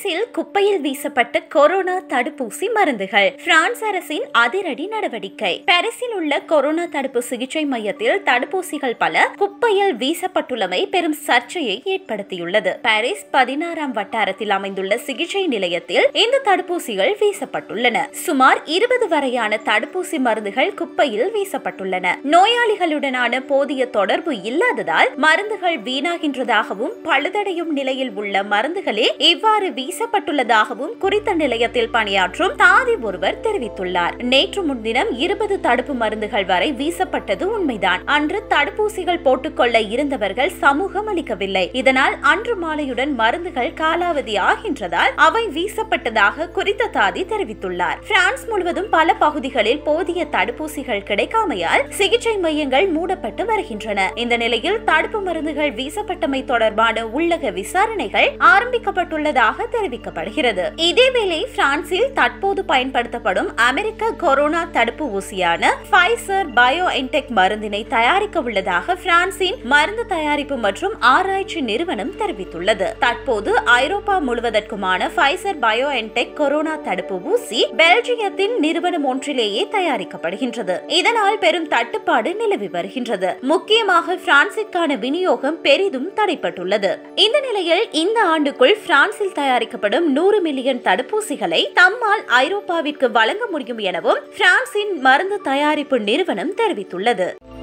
பாரிஸில் குப்பையில் வீசப்பட்ட கொரோனா தடுப்பூசி மருந்துகள் பிரான்ஸ் அரசின் அதிரடி நடவடிக்கை பாரிஸில் உள்ள கொரோனா தடுப்பு சிகிச்சை மையத்தில் தடுப்பூசிகள் பல குப்பையில் வீசப்பட்டுள்ளமை பெரும் சர்ச்சையை ஏற்படுத்தியுள்ளது பாரிஸ் பதினாறாம் வட்டாரத்தில் அமைந்துள்ள சிகிச்சை நிலையத்தில் இந்த தடுப்பூசிகள் வீசப்பட்டுள்ளன சுமார் இருபது வரையான தடுப்பூசி மருந்துகள் குப்பையில் வீசப்பட்டுள்ளன நோயாளிகளுடனான போதிய தொடர்பு இல்லாததால் மருந்துகள் வீணாகின்றதாகவும் பழுதடையும் நிலையில் உள்ள மருந்துகளே இவ்வாறு வீசப்பட்டுள்ளதாகவும் குறித்த நிலையத்தில் பணியாற்றும் தாதி ஒருவர் தெரிவித்துள்ளார் நேற்று முன்தினம் இருபது தடுப்பு மருந்துகள் வரை வீசப்பட்டது உண்மைதான் அன்று தடுப்பூசிகள் போட்டுக்கொள்ள இருந்தவர்கள் சமூகம் அளிக்கவில்லை இதனால் அன்று மாலையுடன் மருந்துகள் காலாவதி ஆகின்றதால் அவை வீசப்பட்டதாக குறித்த தாதி தெரிவித்துள்ளார் பிரான்ஸ் முழுவதும் பல பகுதிகளில் போதிய தடுப்பூசிகள் கிடைக்காமையால் சிகிச்சை மையங்கள் மூடப்பட்டு வருகின்றன இந்த நிலையில் தடுப்பு மருந்துகள் வீசப்பட்டமை தொடர்பான உள்ளக விசாரணைகள் ஆரம்பிக்கப்பட்டுள்ளதாக தெரிவிக்கப்படுகிறது இதேவேளை பிரான்சில் தற்போது பயன்படுத்தப்படும் அமெரிக்க கொரோனா தடுப்பு ஊசியான ஃபைசர் பயோ என்டெக் மருந்தினை தயாரிக்க உள்ளதாக பிரான்சின் மருந்து தயாரிப்பு மற்றும் ஆராய்ச்சி நிறுவனம் தெரிவித்துள்ளது தற்போது ஐரோப்பா முழுவதற்குமான ஃபைசர் பயோ என்டெக் கொரோனா தடுப்பு ஊசி பெல்ஜியத்தின் நிறுவனம் ஒன்றிலேயே தயாரிக்கப்படுகின்றது இதனால் பெரும் தட்டுப்பாடு நிலவி வருகின்றது முக்கியமாக பிரான்சிற்கான விநியோகம் பெரிதும் தடைப்பட்டுள்ளது இந்த நிலையில் இந்த ஆண்டுக்குள் பிரான்சில் தயாரிக்கப்படும் நூறு மில்லியன் தடுப்பூசிகளை தம்மால் ஐரோப்பாவிற்கு வழங்க முடியும் எனவும் பிரான்சின் மருந்து தயாரிப்பு நிறுவனம் தெரிவித்துள்ளது